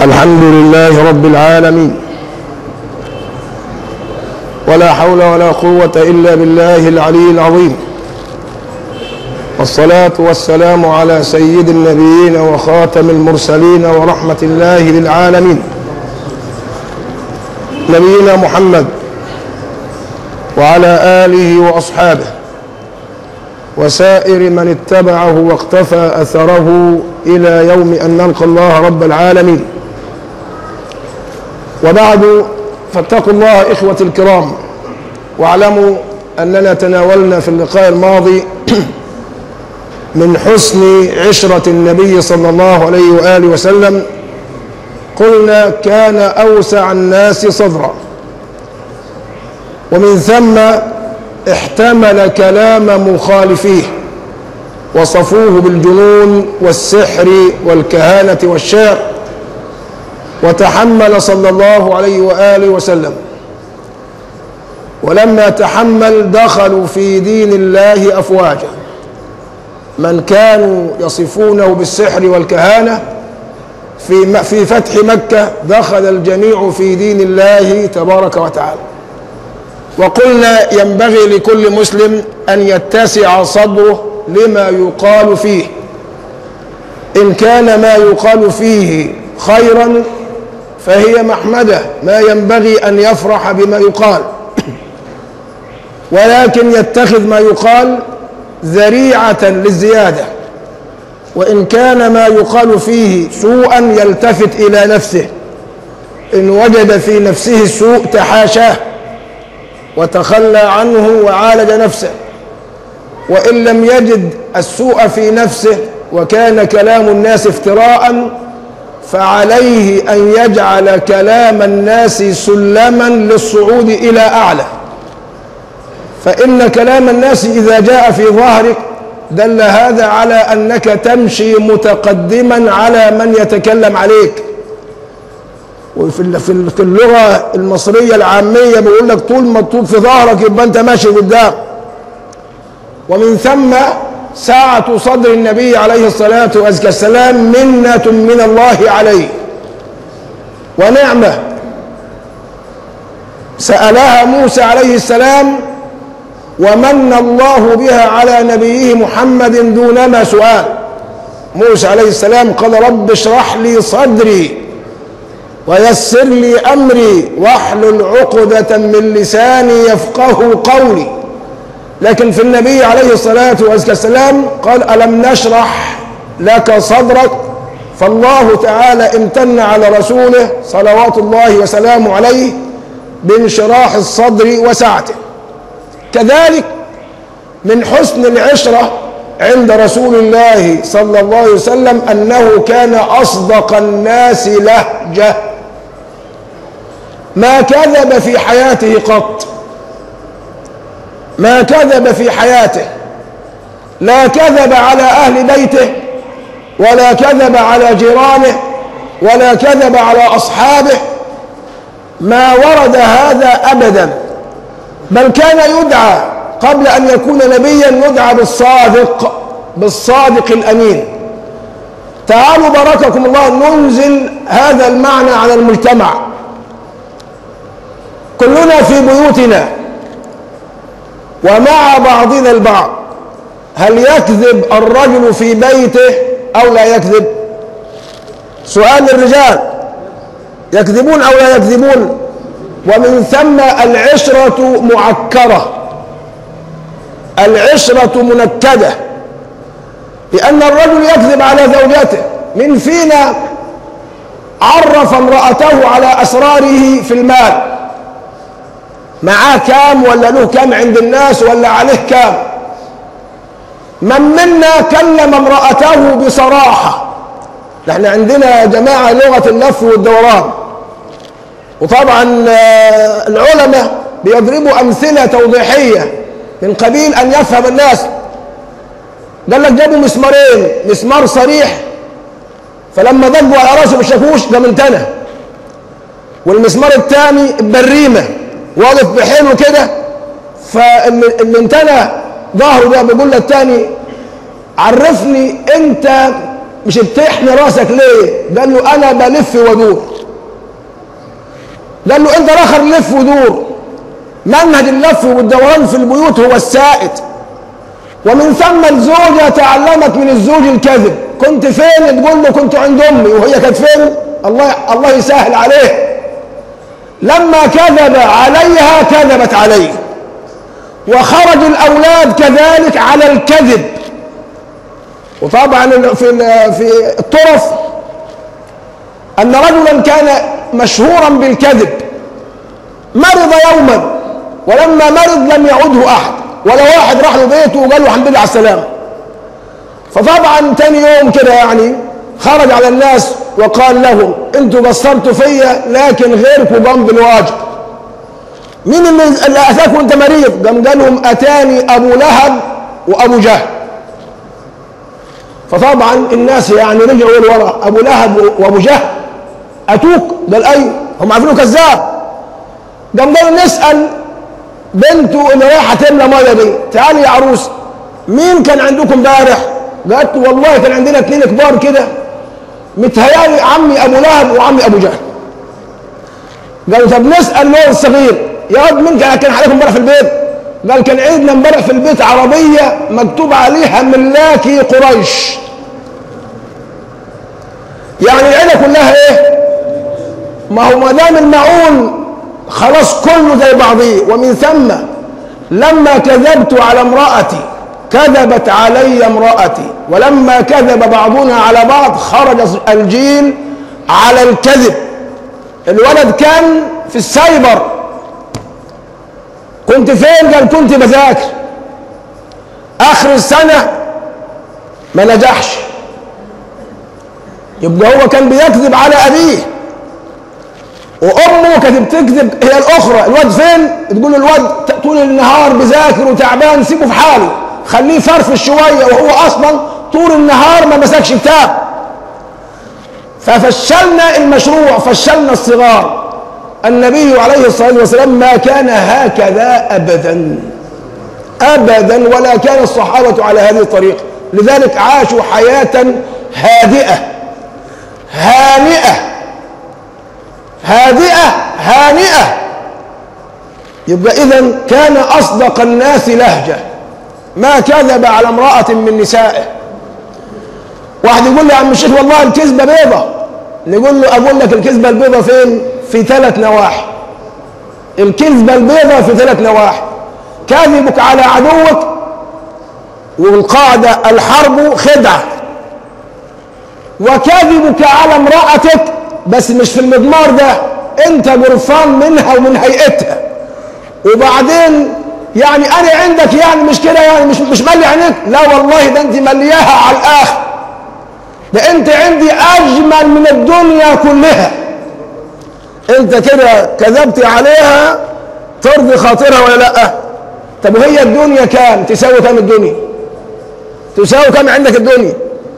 الحمد لله رب العالمين ولا حول ولا قوة إلا بالله العلي العظيم والصلاة والسلام على سيد النبيين وخاتم المرسلين ورحمة الله للعالمين نبينا محمد وعلى آله وأصحابه وسائر من اتبعه واقتفى أثره إلى يوم أن نلقى الله رب العالمين وبعد فاتقوا الله إخوة الكرام واعلموا أننا تناولنا في اللقاء الماضي من حسن عشرة النبي صلى الله عليه وآله وسلم قلنا كان أوسع الناس صدرا ومن ثم احتمل كلام مخالفيه وصفوه بالجنون والسحر والكهانة والشعر وتحمل صلى الله عليه وآله وسلم ولما تحمل دخلوا في دين الله أفواجا من كانوا يصفونه بالسحر والكهانة في في فتح مكة دخل الجميع في دين الله تبارك وتعالى وقلنا ينبغي لكل مسلم أن يتسع صدره لما يقال فيه إن كان ما يقال فيه خيرا فهي محمدة ما ينبغي أن يفرح بما يقال ولكن يتخذ ما يقال ذريعة للزيادة وإن كان ما يقال فيه سوءا يلتفت إلى نفسه إن وجد في نفسه السوء تحاشاه وتخلى عنه وعالج نفسه وإن لم يجد السوء في نفسه وكان كلام الناس افتراء فعليه أن يجعل كلام الناس سلما للصعود إلى أعلى فإن كلام الناس إذا جاء في ظهرك دل هذا على أنك تمشي متقدما على من يتكلم عليك وفي في اللغة المصرية العامية بيقول لك طول ما تطوب في ظهرك يبقى أنت ماشي قدام ومن ثم ساعة صدر النبي عليه الصلاة والسلام منة من الله عليه ونعمة سألها موسى عليه السلام ومن الله بها على نبيه محمد دونما سؤال موسى عليه السلام قال رب اشرح لي صدري ويسر لي أمري واحلل عقدة من لساني يفقه قولي لكن في النبي عليه الصلاة والسلام قال ألم نشرح لك صدرك فالله تعالى امتن على رسوله صلوات الله وسلامه عليه بانشراح الصدر وسعته كذلك من حسن العشرة عند رسول الله صلى الله عليه وسلم أنه كان أصدق الناس لهجة ما كذب في حياته قط ما كذب في حياته لا كذب على أهل بيته ولا كذب على جيرانه ولا كذب على أصحابه ما ورد هذا أبدا بل كان يدعى قبل أن يكون نبيا يدعى بالصادق بالصادق الأمين تعالوا بارككم الله ننزل هذا المعنى على المجتمع كلنا في بيوتنا ومع بعضنا البعض هل يكذب الرجل في بيته أو لا يكذب سؤال الرجال يكذبون أو لا يكذبون ومن ثم العشرة معكرة العشرة منكدة لأن الرجل يكذب على زوجته من فينا عرف امرأته على أسراره في المال معاه كام ولا له كام عند الناس ولا عليه كام من منا كلم امرأته بصراحة نحن عندنا يا جماعة لغة اللف والدوران وطبعا العلماء بيضربوا أمثلة توضيحية من قبيل أن يفهم الناس قال لك جابوا مسمارين مسمار صريح فلما ضربوا على راسه بالشاكوش ده منتنى والمسمار الثاني بريمه واقف بحلو كده فاللي انتنى ظهره ده بيقول للتاني عرفني انت مش بتحني راسك ليه قال له انا بلف وادور قال له انت الاخر لف ودور منهج اللف والدوران في البيوت هو السائد ومن ثم الزوجة تعلمت من الزوج الكذب كنت فين تقول له كنت عند امي وهي كانت فين الله الله يسهل عليه لما كذب عليها كذبت عليه وخرج الاولاد كذلك على الكذب وطبعا في في الطرف ان رجلا كان مشهورا بالكذب مرض يوما ولما مرض لم يعده احد ولا واحد راح له بيته وقال له الحمد لله على السلامه فطبعا تاني يوم كده يعني خرج على الناس وقال لهم انتوا قصرتوا فيا لكن غيركم قام بالواجب مين اللي اللي اتاكم انت مريض قام قال لهم اتاني ابو لهب وابو جهل فطبعا الناس يعني رجعوا لورا ابو لهب وابو جهل اتوك قال ايوه هم عارفينه كذاب قام قالوا نسال بنته اللي رايحه تملى ميه دي تعالي يا عروس مين كان عندكم امبارح؟ قالت له والله كان عندنا اثنين كبار كده متهيألي عمي ابو لهب وعمي ابو جهل قالوا طب نسال الولد الصغير يا واد مين كان كان عليكم امبارح في البيت؟ قال كان عندنا امبارح في البيت عربيه مكتوب عليها ملاكي قريش يعني العيله كلها ايه؟ ما هو ما دام المعون خلاص كله زي بعضيه ومن ثم لما كذبت على امرأتي كذبت علي امرأتي ولما كذب بعضنا على بعض خرج الجيل على الكذب الولد كان في السايبر كنت فين قال كنت بذاكر اخر السنة ما نجحش يبقى هو كان بيكذب على ابيه وامه كانت بتكذب هي الاخرى الواد فين تقول له الواد طول النهار بيذاكر وتعبان سيبه في حاله خليه يفرفش شويه وهو اصلا طول النهار ما مسكش كتاب ففشلنا المشروع فشلنا الصغار النبي عليه الصلاه والسلام ما كان هكذا ابدا ابدا ولا كان الصحابه على هذه الطريقه لذلك عاشوا حياه هادئه هانئه هادئة هانئة يبقى إذا كان أصدق الناس لهجة ما كذب على امرأة من نسائه واحد يقول لي يا عم الشيخ والله الكذبة بيضة نقول له أقول لك الكذبة البيضة فين؟ في ثلاث نواحي الكذبة البيضة في ثلاث نواحي كذبك على عدوك والقاعدة الحرب خدعة وكذبك على امرأتك بس مش في المضمار ده انت جرفان منها ومن هيئتها وبعدين يعني انا عندك يعني مش كده يعني مش مش ملي عينيك لا والله ده انت ملياها على الاخر ده انت عندي اجمل من الدنيا كلها انت كده كذبت عليها ترضي خاطرها ولا لا طب وهي الدنيا كام تساوي كام الدنيا تساوي كام عندك الدنيا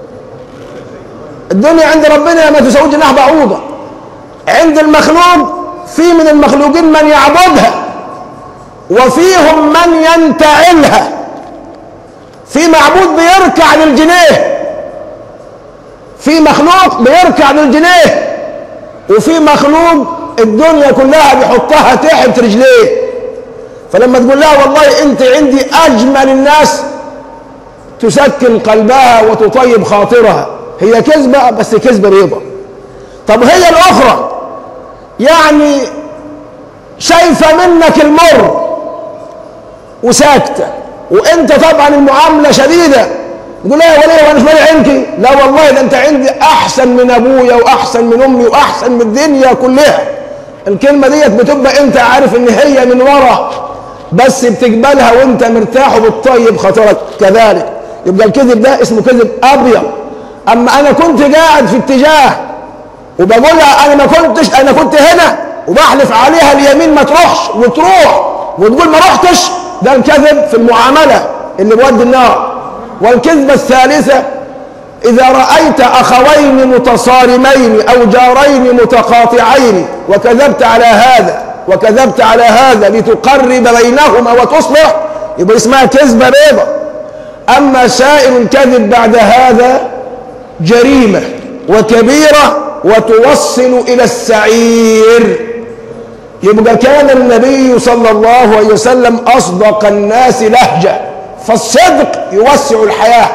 الدنيا عند ربنا ما تساوي جناح بعوضة عند المخلوق في من المخلوقين من يعبدها وفيهم من ينتعلها في معبود بيركع للجنيه في مخلوق بيركع للجنيه وفي مخلوق الدنيا كلها بيحطها تحت رجليه فلما تقول لها والله انت عندي اجمل الناس تسكن قلبها وتطيب خاطرها هي كذبة بس كذبة بيضة طب هي الأخرى يعني شايفة منك المر وساكتة وانت طبعا المعاملة شديدة تقول لها يا وليه وانا مش مالي عينك لا والله ده انت عندي احسن من ابويا واحسن من امي واحسن من الدنيا كلها الكلمة ديت بتبقى انت عارف ان هي من ورا بس بتقبلها وانت مرتاح وبتطيب خاطرك كذلك يبقى الكذب ده اسمه كذب ابيض اما انا كنت قاعد في اتجاه وبقول لها انا ما كنتش انا كنت هنا وبحلف عليها اليمين ما تروحش وتروح وتقول ما رحتش ده الكذب في المعامله اللي بودي النار والكذبه الثالثه اذا رايت اخوين متصارمين او جارين متقاطعين وكذبت على هذا وكذبت على هذا لتقرب بينهما وتصلح يبقى اسمها كذبه بيضه اما سائر الكذب بعد هذا جريمة وكبيرة وتوصل إلى السعير يبقى كان النبي صلى الله عليه وسلم أصدق الناس لهجة فالصدق يوسع الحياة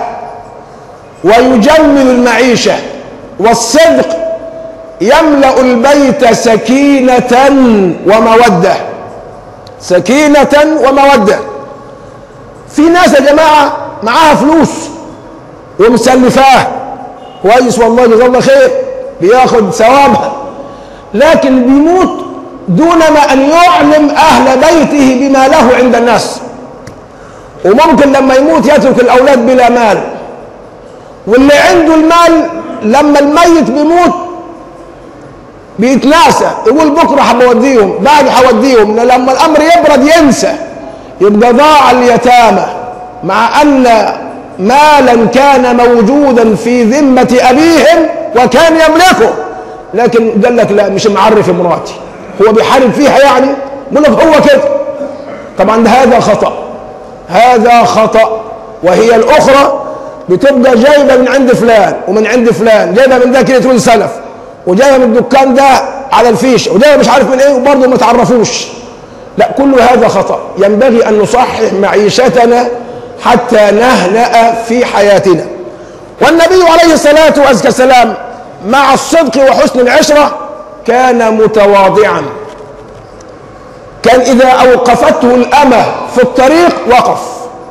ويجمل المعيشة والصدق يملأ البيت سكينة ومودة سكينة ومودة في ناس يا جماعة معاها فلوس ومسلفاه كويس والله جزاه الله خير بياخد ثوابها لكن بيموت دونما أن يعلم أهل بيته بما له عند الناس وممكن لما يموت يترك الأولاد بلا مال واللي عنده المال لما الميت بيموت بيتناسى يقول بكره هبوديهم بعد هوديهم لما الامر يبرد ينسى يبقى ضاع اليتامى مع ان مالا كان موجودا في ذمه ابيهم وكان يملكه لكن قال لك لا مش معرف مراتي هو بيحارب فيها يعني يقول لك هو كده طبعا هذا خطا هذا خطا وهي الاخرى بتبقى جايبه من عند فلان ومن عند فلان جايبه من ده كده تقول سلف وجايه من الدكان ده على الفيش وجايه مش عارف من ايه وبرضه ما تعرفوش لا كل هذا خطا ينبغي ان نصحح معيشتنا حتى نهنأ في حياتنا والنبي عليه الصلاه والسلام مع الصدق وحسن العشره كان متواضعا كان اذا اوقفته الامه في الطريق وقف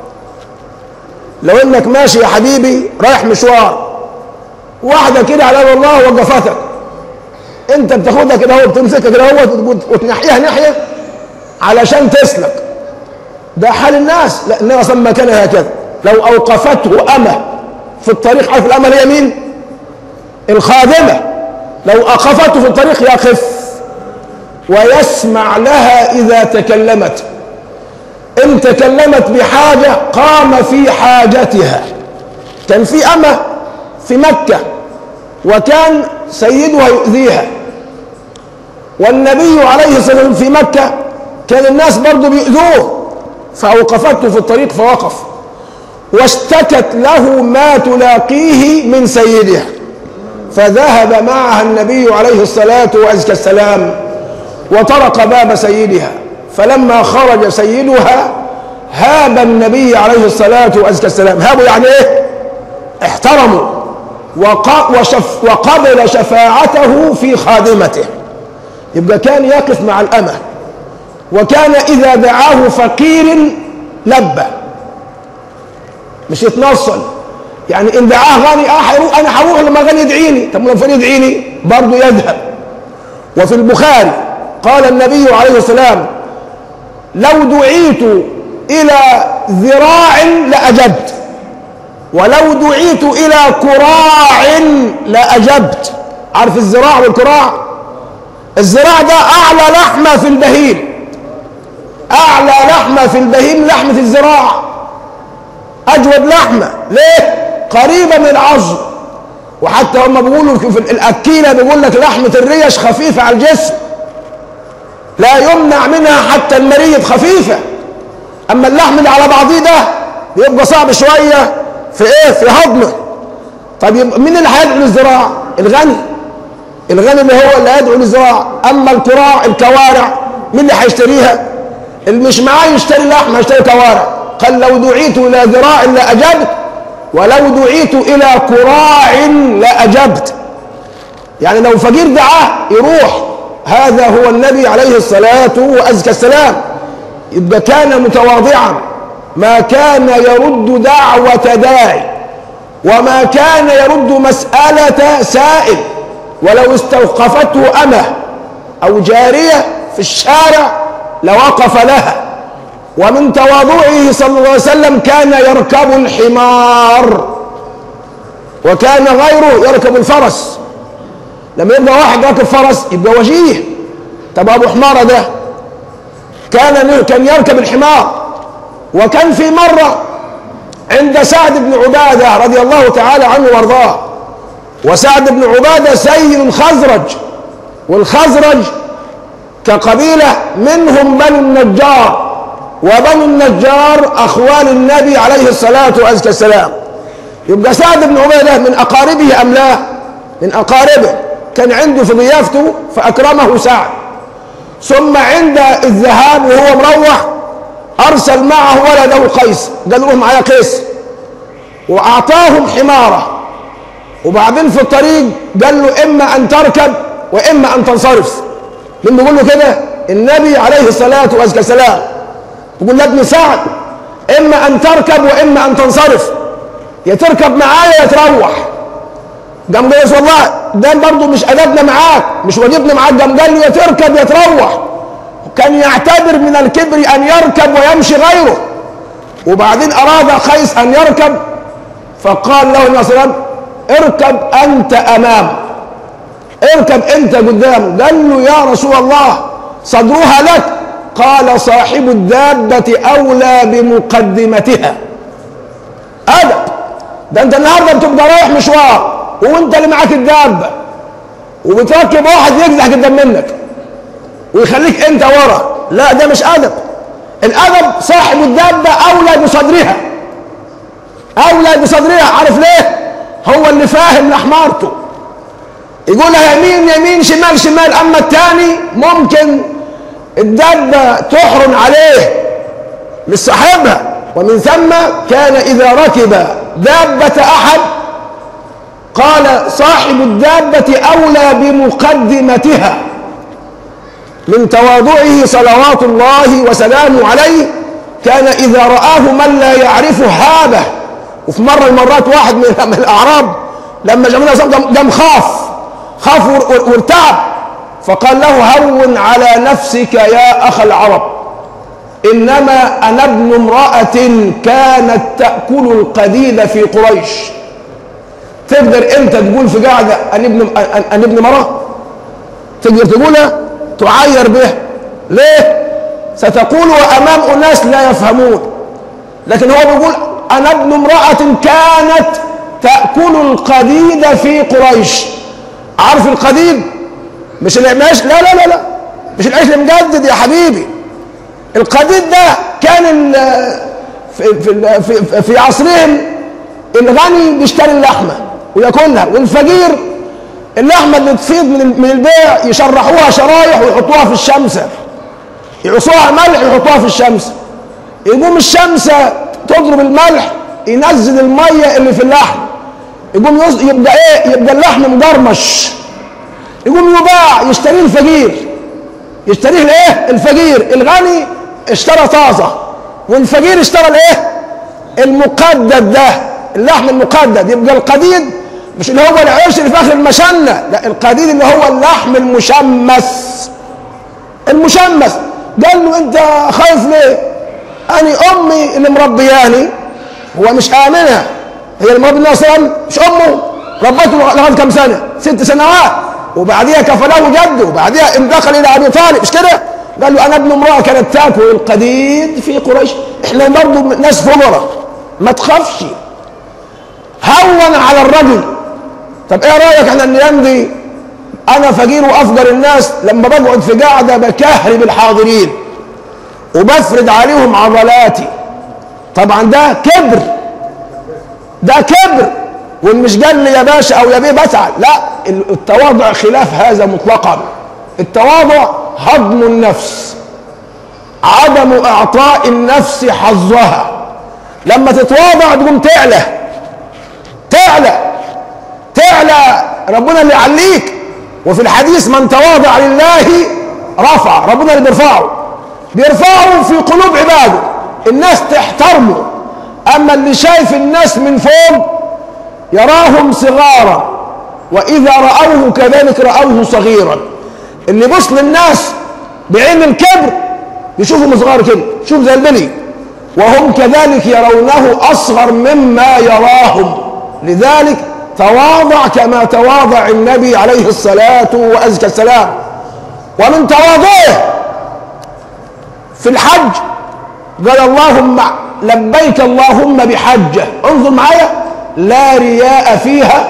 لو انك ماشي يا حبيبي رايح مشوار واحده كده على باب الله وقفتك انت بتاخدها كده اهو بتمسكها كده اهو وتنحيها ناحيه علشان تسلك ده حال الناس لا النبي اصلا ما كان هكذا لو اوقفته امه في الطريق عارف الامه هي مين؟ الخادمه لو اوقفته في الطريق يقف ويسمع لها اذا تكلمت ان تكلمت بحاجه قام في حاجتها كان في امه في مكه وكان سيدها يؤذيها والنبي عليه الصلاه والسلام في مكه كان الناس برضه بيؤذوه فاوقفته في الطريق فوقف واشتكت له ما تلاقيه من سيدها فذهب معها النبي عليه الصلاه والسلام وطرق باب سيدها فلما خرج سيدها هاب النبي عليه الصلاه والسلام هابوا يعني ايه احترموا وشف وقبل شفاعته في خادمته يبقى كان يقف مع الأمة وكان إذا دعاه فقير لبى مش يتنصل يعني إن دعاه غني آه أنا هروح لما غني يدعيني طب لما فلان يدعيني برضه يذهب وفي البخاري قال النبي عليه السلام لو دعيت إلى ذراع لأجبت ولو دعيت إلى كراع لأجبت عارف الزراع والكراع الزراع ده أعلى لحمة في البهيم أعلى لحمة في البهيم لحمة الزراع أجود لحمة ليه؟ قريبة من العظم وحتى هم بيقولوا في الأكيلة بيقول لك لحمة الريش خفيفة على الجسم لا يمنع منها حتى المريض خفيفة أما اللحم اللي على بعضيه ده بيبقى صعب شوية في ايه في هضمه طب مين اللي هيدعو للزراعه الغني الغني اللي هو اللي هيدعو للزراعه اما الكراع الكوارع مين اللي هيشتريها اللي مش معاه يشتري لحم هيشتري كوارع قال لو دعيت الى ذراع لاجبت ولو دعيت الى كراع لاجبت يعني لو فقير دعاه يروح هذا هو النبي عليه الصلاه وازكى السلام يبقى كان متواضعا ما كان يرد دعوة داعي وما كان يرد مسألة سائل ولو استوقفته أمه أو جارية في الشارع لوقف لها ومن تواضعه صلى الله عليه وسلم كان يركب الحمار وكان غيره يركب الفرس لما يبقى واحد راكب فرس يبقى وجيه طب ابو حماره ده كان كان يركب الحمار وكان في مرة عند سعد بن عبادة رضي الله تعالى عنه وارضاه وسعد بن عبادة سيد الخزرج والخزرج كقبيلة منهم بنو النجار وبنو النجار أخوال النبي عليه الصلاة والسلام يبقى سعد بن عبيدة من أقاربه أم لا من أقاربه كان عنده في ضيافته فأكرمه سعد ثم عند الذهاب وهو مروح أرسل معه ولده قيس قال له معايا قيس وأعطاهم حمارة وبعدين في الطريق قال له إما أن تركب وإما أن تنصرف مين بيقول له كده النبي عليه الصلاة والسلام يقول لابن سعد إما أن تركب وإما أن تنصرف يا تركب معايا يا تروح قام قال والله ده برضه مش أدبنا معاك مش واجبنا معاك قام قال له يا تركب يا تروح كان يعتبر من الكبر أن يركب ويمشي غيره وبعدين أراد قيس أن يركب فقال له النبي صلى الله عليه وسلم اركب أنت أمام اركب أنت قدام قال له يا رسول الله صدرها لك قال صاحب الدابة أولى بمقدمتها أدب ده أنت النهاردة بتبقى رايح مشوار وأنت اللي معاك الدابة وبتركب واحد يجزح قدام منك ويخليك أنت ورا لا ده مش أدب الأدب صاحب الدابة أولى بصدرها أولى بصدرها عارف ليه؟ هو اللي فاهم لحمارته يقولها يمين يمين شمال شمال أما الثاني ممكن الدابة تحرم عليه مش صاحبها ومن ثم كان إذا ركب دابة أحد قال صاحب الدابة أولى بمقدمتها من تواضعه صلوات الله وسلامه عليه كان إذا رآه من لا يعرفه هابه وفي مرة المرات واحد من الأعراب لما جمعنا قام خاف خاف وارتعب فقال له هون على نفسك يا أخ العرب إنما أنا ابن امرأة كانت تأكل القديد في قريش تقدر أنت تقول في قاعدة أن ابن أن ابن مرأة تقدر تقولها تعاير به ليه ستقول أمام أناس لا يفهمون لكن هو بيقول أنا ابن امرأة كانت تأكل القديد في قريش عارف القديد مش العيش لا لا لا لا مش العيش المجدد يا حبيبي القديد ده كان في, في, في, في عصرهم الغني بيشتري اللحمه وياكلها والفقير اللحمه اللي تفيض من من البيع يشرحوها شرايح ويحطوها في الشمس يعصوها ملح ويحطوها في الشمس يقوم الشمس تضرب الملح ينزل الميه اللي في اللحم يقوم يبقى ايه يبقى اللحم مقرمش يقوم يباع يشتريه الفقير يشتريه الايه الفقير الغني اشترى طازه والفقير اشترى الايه المقدد ده اللحم المقدد يبقى القديد مش اللي هو العيش اللي في اخر المشنه لا القديد اللي هو اللحم المشمس المشمس قال له انت خايف ليه انا امي اللي مربياني هو مش امنها هي اللي مربي النبي صلى الله عليه وسلم مش امه ربته لغايه كم سنه ست سنوات وبعديها كفله جده وبعديها انتقل الى ابي طالب مش كده قال له انا ابن امراه كانت تاكل القديد في قريش احنا برضه ناس فقراء ما تخافش هون على الرجل طب ايه رايك احنا الايام دي انا فقير وافقر الناس لما بقعد في قاعده بكهرب الحاضرين وبفرد عليهم عضلاتي طبعا ده كبر ده كبر والمش قال لي يا باشا او يا بيه بسعد لا التواضع خلاف هذا مطلقا التواضع هضم النفس عدم اعطاء النفس حظها لما تتواضع تقوم تعلى تعلى تعلى ربنا اللي يعليك وفي الحديث من تواضع لله رفع ربنا اللي بيرفعه بيرفعه في قلوب عباده الناس تحترمه اما اللي شايف الناس من فوق يراهم صغارا واذا راوه كذلك راوه صغيرا اللي بص للناس بعين الكبر يشوفهم صغار كده شوف زي البلي وهم كذلك يرونه اصغر مما يراهم لذلك تواضع كما تواضع النبي عليه الصلاه وازكى السلام ومن تواضعه في الحج قال اللهم لبيك اللهم بحجه انظر معايا لا رياء فيها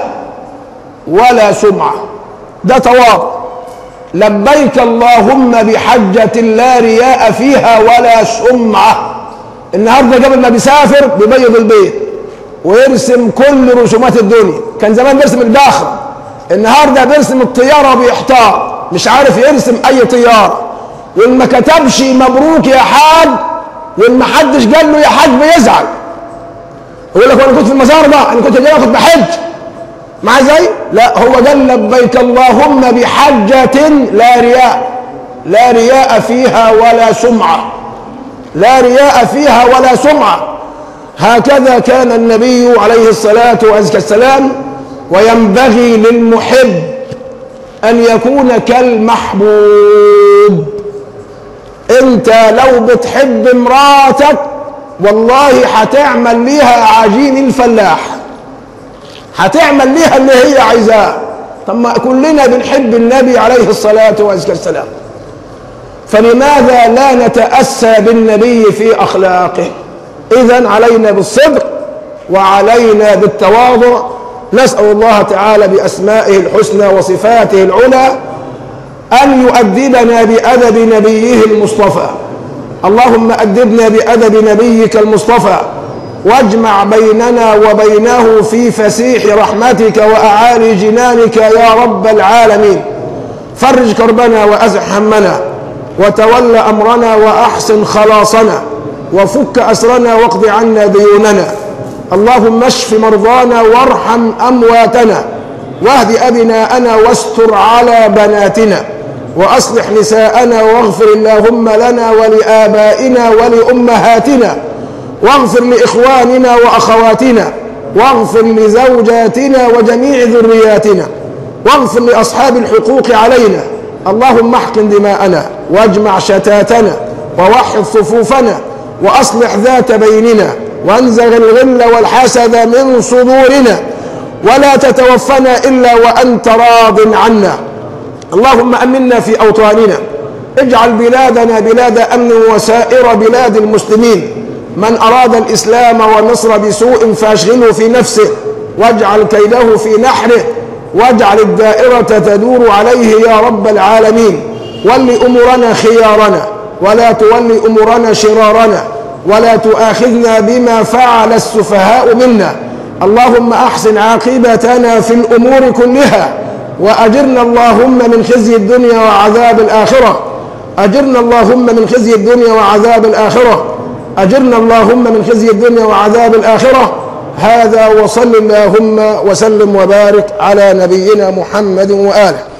ولا سمعه ده تواضع لبيك اللهم بحجة لا رياء فيها ولا سمعة النهارده قبل ما بيسافر بيبيض البيت ويرسم كل رسومات الدنيا كان زمان بيرسم الباخر النهارده بيرسم الطياره بيحتار مش عارف يرسم اي طياره وان ما كتبش مبروك يا حاج وان ما حدش قال له يا حاج بيزعل يقول لك وانا كنت في المزار ده انا كنت جاي كنت بحج مع زي لا هو قال لبيك اللهم بحجة لا رياء لا رياء فيها ولا سمعة لا رياء فيها ولا سمعة هكذا كان النبي عليه الصلاة والسلام وينبغي للمحب أن يكون كالمحبوب أنت لو بتحب امراتك والله هتعمل ليها عجين الفلاح هتعمل ليها اللي هي عايزاه طب ما كلنا بنحب النبي عليه الصلاة والسلام فلماذا لا نتأسى بالنبي في أخلاقه إذا علينا بالصدق وعلينا بالتواضع نسأل الله تعالى بأسمائه الحسنى وصفاته العلى أن يؤدبنا بأدب نبيه المصطفى اللهم أدبنا بأدب نبيك المصطفى واجمع بيننا وبينه في فسيح رحمتك وأعالي جنانك يا رب العالمين فرج كربنا وأزح همنا وتول أمرنا وأحسن خلاصنا وفك أسرنا واقض عنا ديوننا اللهم اشف مرضانا وارحم أمواتنا واهد أبناءنا واستر على بناتنا وأصلح نساءنا واغفر اللهم لنا ولآبائنا ولأمهاتنا واغفر لإخواننا وأخواتنا واغفر لزوجاتنا وجميع ذرياتنا واغفر لأصحاب الحقوق علينا اللهم احقن دماءنا واجمع شتاتنا ووحد صفوفنا وأصلح ذات بيننا وانزغ الغل والحسد من صدورنا ولا تتوفنا إلا وأنت راض عنا اللهم أمنا في أوطاننا اجعل بلادنا بلاد أمن وسائر بلاد المسلمين من أراد الإسلام والنصر بسوء فاشغله في نفسه واجعل كيده في نحره واجعل الدائرة تدور عليه يا رب العالمين ول أمورنا خيارنا ولا تول أمورنا شرارنا ولا تؤاخذنا بما فعل السفهاء منا اللهم أحسن عاقبتنا في الأمور كلها وأجرنا اللهم من خزي الدنيا وعذاب الآخرة أجرنا اللهم من خزي الدنيا وعذاب الآخرة أجرنا اللهم من خزي الدنيا وعذاب الآخرة هذا وصل اللهم وسلم وبارك على نبينا محمد وآله